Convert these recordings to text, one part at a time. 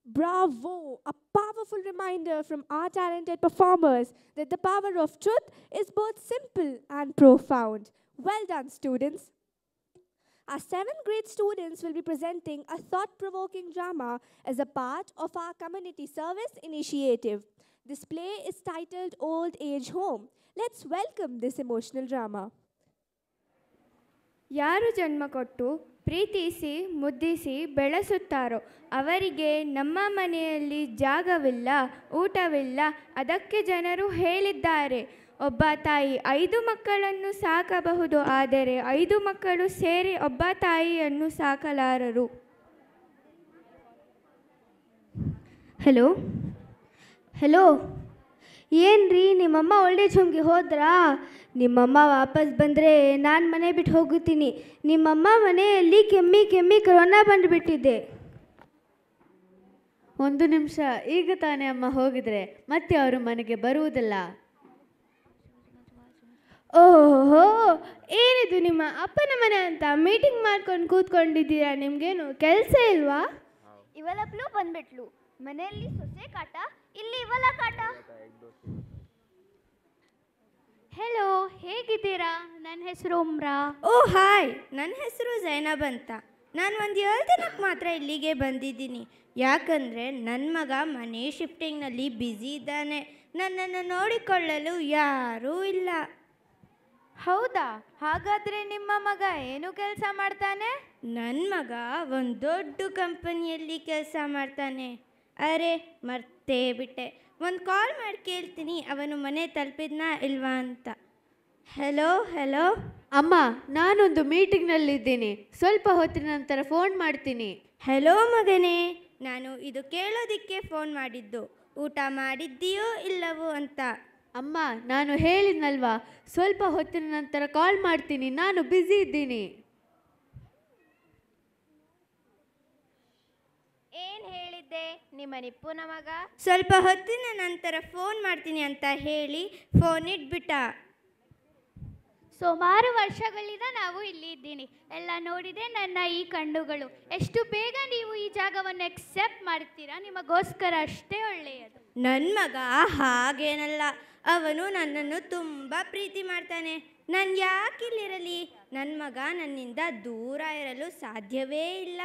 Bravo! A powerful reminder from our talented performers that the power of truth is both simple and profound. Well done, students. Our seventh grade students will be presenting a thought provoking drama as a part of our community service initiative. This play is titled Old Age Home. Let's welcome this emotional drama. ಯಾರು ಜನ್ಮ ಕೊಟ್ಟು ಪ್ರೀತಿಸಿ ಮುದ್ದಿಸಿ ಬೆಳೆಸುತ್ತಾರೋ ಅವರಿಗೆ ನಮ್ಮ ಮನೆಯಲ್ಲಿ ಜಾಗವಿಲ್ಲ ಊಟವಿಲ್ಲ ಅದಕ್ಕೆ ಜನರು ಹೇಳಿದ್ದಾರೆ ಒಬ್ಬ ತಾಯಿ ಐದು ಮಕ್ಕಳನ್ನು ಸಾಕಬಹುದು ಆದರೆ ಐದು ಮಕ್ಕಳು ಸೇರಿ ಒಬ್ಬ ತಾಯಿಯನ್ನು ಸಾಕಲಾರರು ಹಲೋ ಹಲೋ ಏನ್ರಿ ನಿಮ್ಮಮ್ಮ ಓಲ್ಡ್ ಏಜ್ ಹೋಮ್ಗೆ ಹೋದ್ರಾ ನಿಮ್ಮಮ್ಮ ವಾಪಸ್ ಬಂದರೆ ನಾನು ಮನೆ ಬಿಟ್ಟು ಹೋಗುತ್ತೀನಿ ನಿಮ್ಮಮ್ಮ ಮನೆಯಲ್ಲಿ ಕೆಮ್ಮಿ ಕೆಮ್ಮಿ ಕೊರೋನಾ ಬಂದುಬಿಟ್ಟಿದೆ ಒಂದು ನಿಮಿಷ ಈಗ ತಾನೇ ಅಮ್ಮ ಹೋಗಿದ್ರೆ ಮತ್ತೆ ಅವರು ಮನೆಗೆ ಬರುವುದಿಲ್ಲ ಓಹೋ ಏನಿದು ನಿಮ್ಮ ಅಪ್ಪನ ಮನೆ ಅಂತ ಮೀಟಿಂಗ್ ಮಾಡ್ಕೊಂಡು ಕೂತ್ಕೊಂಡಿದ್ದೀರಾ ನಿಮಗೇನು ಕೆಲಸ ಇಲ್ವಾ ಇವಲಪ್ಲು ಬಂದ್ಬಿಟ್ಲು ಮನೆಯಲ್ಲಿ ಸೊಸೆ ಕಾಟ ಇಲ್ಲಿ ಇವಲ ಕಾಟ ಹೆಲೋ ಹೇಗಿದ್ದೀರಾ ನನ್ನ ಹೆಸರು ಉಮ್ರಾ ಓ ಹಾಯ್ ನನ್ನ ಹೆಸರು ಜೈನಬ್ ಅಂತ ನಾನು ಒಂದು ಏಳು ದಿನಕ್ಕೆ ಮಾತ್ರ ಇಲ್ಲಿಗೆ ಬಂದಿದ್ದೀನಿ ಯಾಕಂದರೆ ನನ್ನ ಮಗ ಮನೆ ಶಿಫ್ಟಿಂಗ್ನಲ್ಲಿ ಬ್ಯುಸಿ ಇದ್ದಾನೆ ನನ್ನನ್ನು ನೋಡಿಕೊಳ್ಳಲು ಯಾರೂ ಇಲ್ಲ ಹೌದಾ ಹಾಗಾದರೆ ನಿಮ್ಮ ಮಗ ಏನು ಕೆಲಸ ಮಾಡ್ತಾನೆ ನನ್ನ ಮಗ ಒಂದು ದೊಡ್ಡ ಕಂಪನಿಯಲ್ಲಿ ಕೆಲಸ ಮಾಡ್ತಾನೆ ಅರೆ ಮರ್ತೇ ಬಿಟ್ಟೆ ಒಂದು ಕಾಲ್ ಮಾಡಿ ಕೇಳ್ತೀನಿ ಅವನು ಮನೆ ತಲುಪಿದ್ನಾ ಇಲ್ವಾ ಅಂತ ಹೆಲೋ ಹೆಲೋ ಅಮ್ಮ ನಾನೊಂದು ಮೀಟಿಂಗ್ನಲ್ಲಿದ್ದೀನಿ ಸ್ವಲ್ಪ ಹೊತ್ತಿನ ನಂತರ ಫೋನ್ ಮಾಡ್ತೀನಿ ಹೆಲೋ ಮಗನೇ ನಾನು ಇದು ಕೇಳೋದಿಕ್ಕೆ ಫೋನ್ ಮಾಡಿದ್ದು ಊಟ ಮಾಡಿದ್ದೀಯೋ ಇಲ್ಲವೋ ಅಂತ ಅಮ್ಮ ನಾನು ಹೇಳಿದ್ನಲ್ವಾ ಸ್ವಲ್ಪ ಹೊತ್ತಿನ ನಂತರ ಕಾಲ್ ಮಾಡ್ತೀನಿ ನಾನು ಬ್ಯುಸಿ ಇದ್ದೀನಿ ಏನು ಹೇಳಿದ್ದೆ ನಿಮ್ಮ ನಿಪ್ಪುನ ಮಗ ಸ್ವಲ್ಪ ಹೊತ್ತಿನ ನಂತರ ಫೋನ್ ಮಾಡ್ತೀನಿ ಅಂತ ಹೇಳಿ ಫೋನ್ ಇಟ್ಬಿಟ್ಟ ಸುಮಾರು ವರ್ಷಗಳಿಂದ ನಾವು ಇಲ್ಲಿ ಇದ್ದೀನಿ ಎಲ್ಲ ನೋಡಿದೆ ನನ್ನ ಈ ಕಣ್ಣುಗಳು ಎಷ್ಟು ಬೇಗ ನೀವು ಈ ಜಾಗವನ್ನು ಎಕ್ಸೆಪ್ಟ್ ಮಾಡ್ತೀರಾ ನಿಮಗೋಸ್ಕರ ಅಷ್ಟೇ ಒಳ್ಳೆಯದು ನನ್ನ ಮಗ ಹಾಗೇನಲ್ಲ ಅವನು ನನ್ನನ್ನು ತುಂಬ ಪ್ರೀತಿ ಮಾಡ್ತಾನೆ ನಾನು ಯಾಕೆ ಇಲ್ಲಿರಲಿ ನನ್ನ ಮಗ ನನ್ನಿಂದ ದೂರ ಇರಲು ಸಾಧ್ಯವೇ ಇಲ್ಲ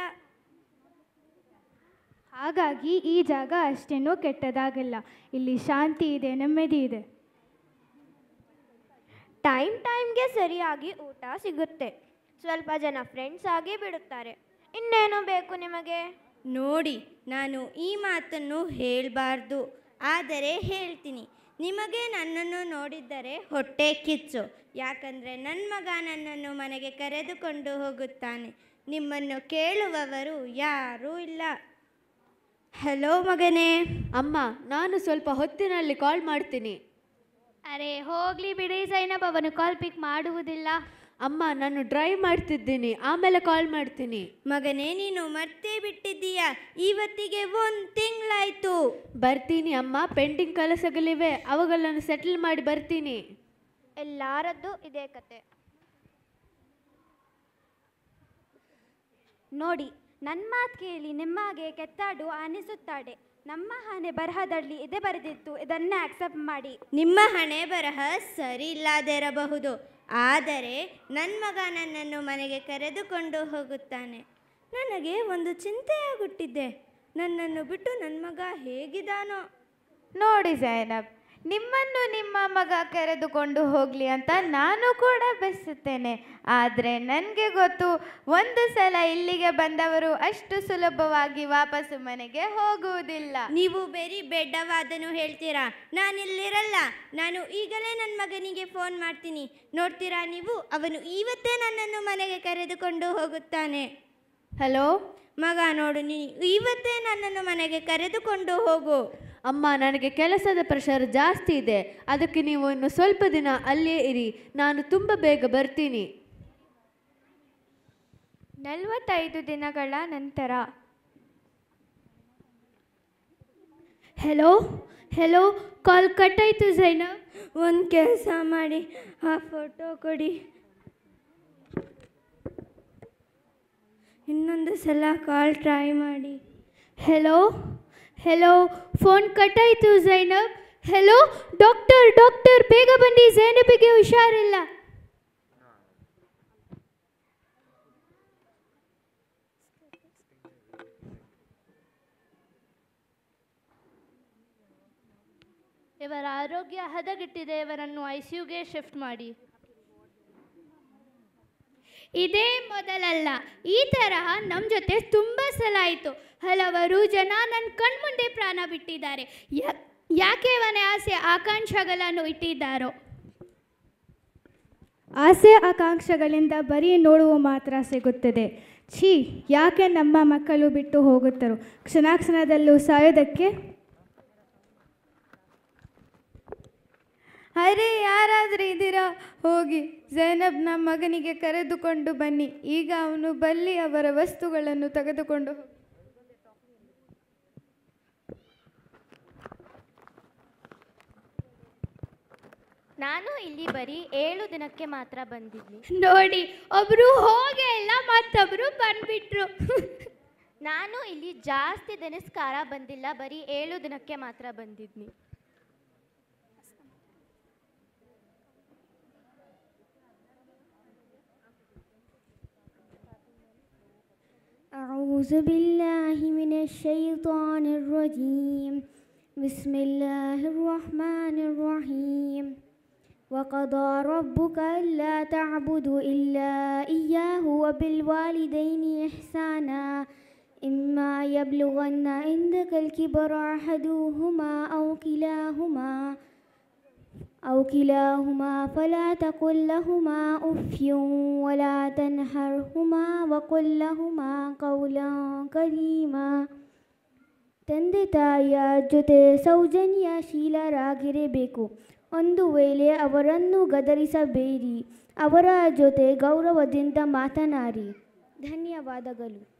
ಹಾಗಾಗಿ ಈ ಜಾಗ ಅಷ್ಟೇನೂ ಕೆಟ್ಟದಾಗಿಲ್ಲ ಇಲ್ಲಿ ಶಾಂತಿ ಇದೆ ನೆಮ್ಮದಿ ಇದೆ ಟೈಮ್ ಟೈಮ್ಗೆ ಸರಿಯಾಗಿ ಊಟ ಸಿಗುತ್ತೆ ಸ್ವಲ್ಪ ಜನ ಫ್ರೆಂಡ್ಸ್ ಆಗಿ ಬಿಡುತ್ತಾರೆ ಇನ್ನೇನು ಬೇಕು ನಿಮಗೆ ನೋಡಿ ನಾನು ಈ ಮಾತನ್ನು ಹೇಳಬಾರ್ದು ಆದರೆ ಹೇಳ್ತೀನಿ ನಿಮಗೆ ನನ್ನನ್ನು ನೋಡಿದ್ದರೆ ಹೊಟ್ಟೆ ಕಿಚ್ಚು ಯಾಕಂದರೆ ನನ್ನ ಮಗ ನನ್ನನ್ನು ಮನೆಗೆ ಕರೆದುಕೊಂಡು ಹೋಗುತ್ತಾನೆ ನಿಮ್ಮನ್ನು ಕೇಳುವವರು ಯಾರೂ ಇಲ್ಲ ಹಲೋ ಮಗನೇ ಅಮ್ಮ ನಾನು ಸ್ವಲ್ಪ ಹೊತ್ತಿನಲ್ಲಿ ಕಾಲ್ ಮಾಡ್ತೀನಿ ಅರೆ ಹೋಗ್ಲಿ ಬಿಡಿ ಸೈನಬ್ ಅವನು ಕಾಲ್ ಪಿಕ್ ಮಾಡುವುದಿಲ್ಲ ಅಮ್ಮ ನಾನು ಡ್ರೈವ್ ಮಾಡ್ತಿದ್ದೀನಿ ಆಮೇಲೆ ಕಾಲ್ ಮಾಡ್ತೀನಿ ಮಗನೇ ನೀನು ಮರ್ತೇ ಬಿಟ್ಟಿದ್ದೀಯಾ ಇವತ್ತಿಗೆ ಒಂದು ತಿಂಗಳಾಯ್ತು ಬರ್ತೀನಿ ಅಮ್ಮ ಪೆಂಡಿಂಗ್ ಕೆಲಸಗಳಿವೆ ಅವುಗಳನ್ನು ಸೆಟಲ್ ಮಾಡಿ ಬರ್ತೀನಿ ಎಲ್ಲಾರದ್ದು ಇದೇ ಕತೆ ನೋಡಿ ನನ್ನ ಮಾತು ಕೇಳಿ ನಿಮಗೆ ಕೆತ್ತಾಡು ಅನಿಸುತ್ತಾಡೆ ನಮ್ಮ ಹಣೆ ಬರಹದಲ್ಲಿ ಇದೆ ಬರೆದಿತ್ತು ಇದನ್ನೇ ಆಕ್ಸೆಪ್ಟ್ ಮಾಡಿ ನಿಮ್ಮ ಹಣೆ ಬರಹ ಸರಿ ಇಲ್ಲದೆ ಇರಬಹುದು ಆದರೆ ನನ್ನ ಮಗ ನನ್ನನ್ನು ಮನೆಗೆ ಕರೆದುಕೊಂಡು ಹೋಗುತ್ತಾನೆ ನನಗೆ ಒಂದು ಚಿಂತೆಯಾಗುತ್ತಿದೆ ನನ್ನನ್ನು ಬಿಟ್ಟು ನನ್ನ ಮಗ ಹೇಗಿದ್ದಾನೋ ನೋಡಿ ಜೈನಬ್ ನಿಮ್ಮನ್ನು ನಿಮ್ಮ ಮಗ ಕರೆದುಕೊಂಡು ಹೋಗಲಿ ಅಂತ ನಾನು ಕೂಡ ಬಯಸುತ್ತೇನೆ ಆದರೆ ನನಗೆ ಗೊತ್ತು ಒಂದು ಸಲ ಇಲ್ಲಿಗೆ ಬಂದವರು ಅಷ್ಟು ಸುಲಭವಾಗಿ ವಾಪಸ್ಸು ಮನೆಗೆ ಹೋಗುವುದಿಲ್ಲ ನೀವು ಬೇರೆ ಬೆಡ್ಡವಾದನು ಹೇಳ್ತೀರಾ ನಾನಿಲ್ಲಿರಲ್ಲ ನಾನು ಈಗಲೇ ನನ್ನ ಮಗನಿಗೆ ಫೋನ್ ಮಾಡ್ತೀನಿ ನೋಡ್ತೀರಾ ನೀವು ಅವನು ಇವತ್ತೇ ನನ್ನನ್ನು ಮನೆಗೆ ಕರೆದುಕೊಂಡು ಹೋಗುತ್ತಾನೆ ಹಲೋ ಮಗ ನೋಡು ನೀ ಇವತ್ತೇ ನನ್ನನ್ನು ಮನೆಗೆ ಕರೆದುಕೊಂಡು ಹೋಗು ಅಮ್ಮ ನನಗೆ ಕೆಲಸದ ಪ್ರೆಷರ್ ಜಾಸ್ತಿ ಇದೆ ಅದಕ್ಕೆ ನೀವು ಇನ್ನು ಸ್ವಲ್ಪ ದಿನ ಅಲ್ಲಿಯೇ ಇರಿ ನಾನು ತುಂಬ ಬೇಗ ಬರ್ತೀನಿ ನಲವತ್ತೈದು ದಿನಗಳ ನಂತರ ಹೆಲೋ ಹೆಲೋ ಕಾಲ್ ಕಟ್ ಆಯಿತು ಜೈನಬ್ ಒಂದು ಕೆಲಸ ಮಾಡಿ ಆ ಫೋಟೋ ಕೊಡಿ ಇನ್ನೊಂದು ಸಲ ಕಾಲ್ ಟ್ರೈ ಮಾಡಿ ಹೆಲೋ ಹೆಲೋ ಫೋನ್ ಕಟ್ಟಾಯಿತು ಝೈನಬ್ ಹೆಲೋ ಡಾಕ್ಟರ್ ಡಾಕ್ಟರ್ ಬೇಗ ಬನ್ನಿ ಝೈನಬಿಗೆ ಹುಷಾರಿಲ್ಲ ಇವರ ಆರೋಗ್ಯ ಹದಗೆಟ್ಟಿದೆ ಇವರನ್ನು ಐ ಗೆ ಶಿಫ್ಟ್ ಮಾಡಿ ಇದೇ ಮೊದಲಲ್ಲ ಈ ತರಹ ನಮ್ಮ ಜೊತೆ ತುಂಬ ಸಲ ಆಯಿತು ಹಲವರು ಜನ ನನ್ನ ಕಣ್ಮುಂದೆ ಪ್ರಾಣ ಬಿಟ್ಟಿದ್ದಾರೆ ಯಾ- ಯಾಕೆ ಇವನ ಆಸೆ ಆಕಾಂಕ್ಷೆಗಳನ್ನು ಇಟ್ಟಿದ್ದಾರೋ ಆಸೆ ಆಕಾಂಕ್ಷೆಗಳಿಂದ ಬರೀ ನೋಡುವ ಮಾತ್ರ ಸಿಗುತ್ತದೆ ಛೀ ಯಾಕೆ ನಮ್ಮ ಮಕ್ಕಳು ಬಿಟ್ಟು ಹೋಗುತ್ತರೋ ಕ್ಷಣ ಕ್ಷಣದಲ್ಲೂ ಸಾಯೋದಕ್ಕೆ ಅರೆ ಯಾರಾದರೂ ಇದ್ದೀರಾ ಹೋಗಿ ಜೈನಬ್ನ ಮಗನಿಗೆ ಕರೆದುಕೊಂಡು ಬನ್ನಿ ಈಗ ಅವನು ಬಲ್ಲಿ ಅವರ ವಸ್ತುಗಳನ್ನು ತೆಗೆದುಕೊಂಡು ಹೋಗಿ ನಾನು ಇಲ್ಲಿ ಬರೀ ಏಳು ದಿನಕ್ಕೆ ಮಾತ್ರ ಬಂದಿದ್ನಿ ನೋಡಿ ಒಬ್ರು ಹೋಗೇ ಇಲ್ಲ ಮತ್ತೊಬ್ರು ಬಂದ್ಬಿಟ್ರು ನಾನು ಇಲ್ಲಿ ಜಾಸ್ತಿ ದಿನಸ್ಕಾರ ಬಂದಿಲ್ಲ ಬರೀ ಏಳು ದಿನಕ್ಕೆ ಮಾತ್ರ ಬಂದಿದ್ನಿ أعوذ بالله من الشيطان الرجيم بسم الله الرحمن الرحيم وقضى ربك ألا تعبدوا إلا إياه وبالوالدين إحسانا إما يبلغن عندك الكبر أحدهما أو كلاهما أو كلاهما فلا تقل لهما أف ولا تنهرهما وقل لهما قولا كريما ತಂದೆ ತಾಯಿಯ ಜೊತೆ ಸೌಜನ್ಯಶೀಲರಾಗಿರಬೇಕು ಒಂದು ವೇಳೆ ಅವರನ್ನು ಗದರಿಸಬೇಡಿ ಅವರ ಜೊತೆ ಗೌರವದಿಂದ ಮಾತನಾಡಿ ಧನ್ಯವಾದಗಳು